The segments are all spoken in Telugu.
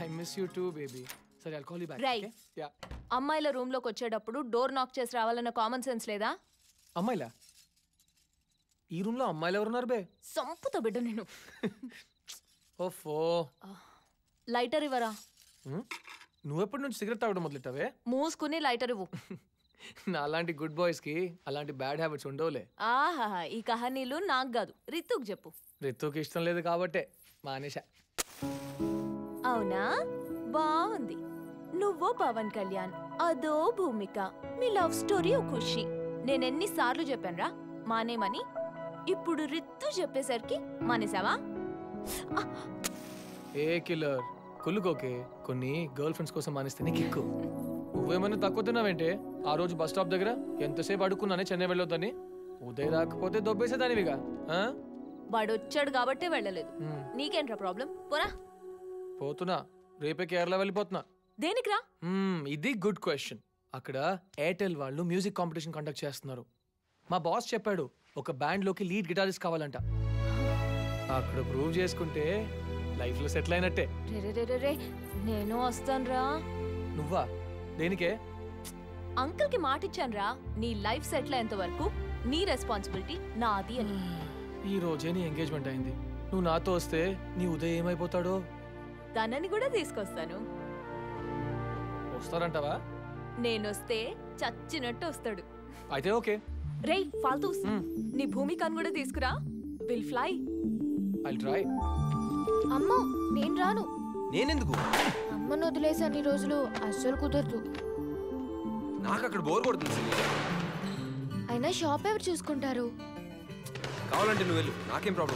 I miss you too baby సరే I'll call you back Right. Yeah అమ్మాయిల రూమ్ లోకి వచ్చేటప్పుడు డోర్ నాక్ చేసి రావాలన్న కామన్ సెన్స్ లేదా అమ్మాయిలా ఈ రూమ్లో అమ్మాయిలు ఎవరున్నారు బే సంపుతో బిడ్డ నేను ఓఫో లైటర్ ఇవ్వరా హ్మ్? నువ్వెప్పటి నుంచి సిగరెట్ తాగడం మొదలెట్టావే మూసుకుని లైటర్ ఇవ్వు నా అలాంటి గుడ్ బాయ్స్కి అలాంటి బ్యాడ్ హ్యాబిట్స్ ఉండవులే ఆహా ఈ కహానీలు నాకు కాదు రితుకు చెప్పు రితుకి ఇష్టం లేదు కాబట్టే మానేషా అవునా బాగుంది నువ్వో పవన్ కళ్యాణ్ అదో భూమిక మీ లవ్ స్టోరీ ఓ ఖుషి నేనెన్నిసార్లు చెప్పానురా మానేమని ఇప్పుడు రిత్తు చెప్పేసరికి మానేసావా ఆ, ఏ కిల్లర్ కుళ్ళుకోకే కొన్ని గర్ల్ ఫ్రెండ్స్ కోసం మానేస్తే నీకు ఎక్కువ నువ్వేమైనా తక్కువ తిన్నావేంటే ఆ రోజు బస్ స్టాప్ దగ్గర ఎంతసేపు అడుక్కున్నానే చెన్నై వెళ్ళొద్దని ఉదయ్ రాకపోతే దొబ్బేసేదానివిగా ఆ? వాడొచ్చాడు కాబట్టే వెళ్ళలేదు హ్మ్. నీకేంట్రా ప్రాబ్లం పోరా పోతున్నా రేపే కేరళ వెళ్ళిపోతున్నా దేనికిరా మ్మ్, ఇది గుడ్ క్వశ్చన్ అక్కడ ఎయిర్టెల్ వాళ్ళు మ్యూజిక్ కాంపిటీషన్ కండక్ట్ చేస్తున్నారు మా బాస్ చెప్పాడు ఒక బ్యాండ్ లోకి లీడ్ గిటారిస్ట్ కావాలంట అక్కడ ప్రూవ్ చేసుకుంటే లైఫ్ లో సెటిల్ అయినట్టే రే రే రే రే రే నేను వస్తానురా నువ్వా దేనికే అంకుల్ కి మాటిచ్చానురా నీ లైఫ్ సెటిల్ అయ్యేంత వరకు నీ రెస్పాన్సిబిలిటీ నాది అని ఈ రోజే నీ ఎంగేజ్మెంట్ అయింది నువ్వు నాతో వస్తే నీ ఉదయం ఏమైపోతాడో తనని కూడా తీసుకొస్తాను వస్తారంటావా నేనొస్తే చచ్చినట్టు వస్తాడు అయితే ఓకే రేయ్ ఫాల్తూస్ మ్మ్. నీ భూమికను కూడా తీసుకురా విల్ ఫ్లై ఐ ట్రై అమ్మో నేను రాను నేనెందుకు అమ్మను వదిలేసి అన్ని రోజులు అస్సలు కుదరదు నాకు అక్కడ బోర్ కొడుతుంది సునీత. అయినా షాప్ ఎవరు చూసుకుంటారు కావాలంటే నువ్వు వెళ్ళు నాకేం ప్రాబ్లం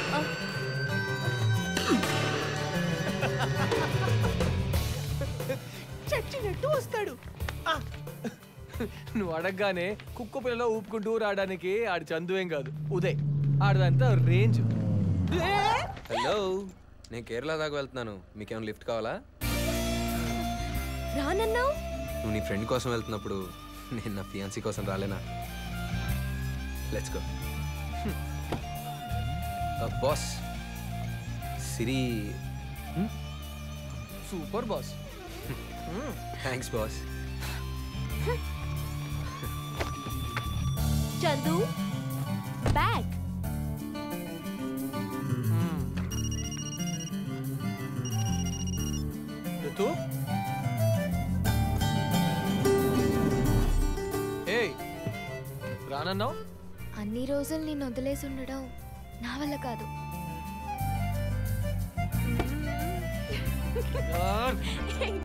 చచ్చినట్టు వస్తాడు నువ్వు అడగగానే కుక్క పిల్లలో ఊపుకుంటూ రావడానికి ఆడి చందువేం కాదు ఉదయ్ ఆడదంతా రేంజ్ హలో నేను కేరళ దాకా వెళ్తున్నాను మీకేమైనా లిఫ్ట్ కావాలా రానన్నావు నువ్వు నీ ఫ్రెండ్ కోసం వెళ్తున్నప్పుడు నేను నా ఫియాన్సీ కోసం రాలేనా let's go boss Siri super boss thanks boss Chandu bag Ruthu ఏయ్ రానన్నావు అన్ని రోజులు నేను వదిలేసి ఉండడం నా వల్ల కాదు యార్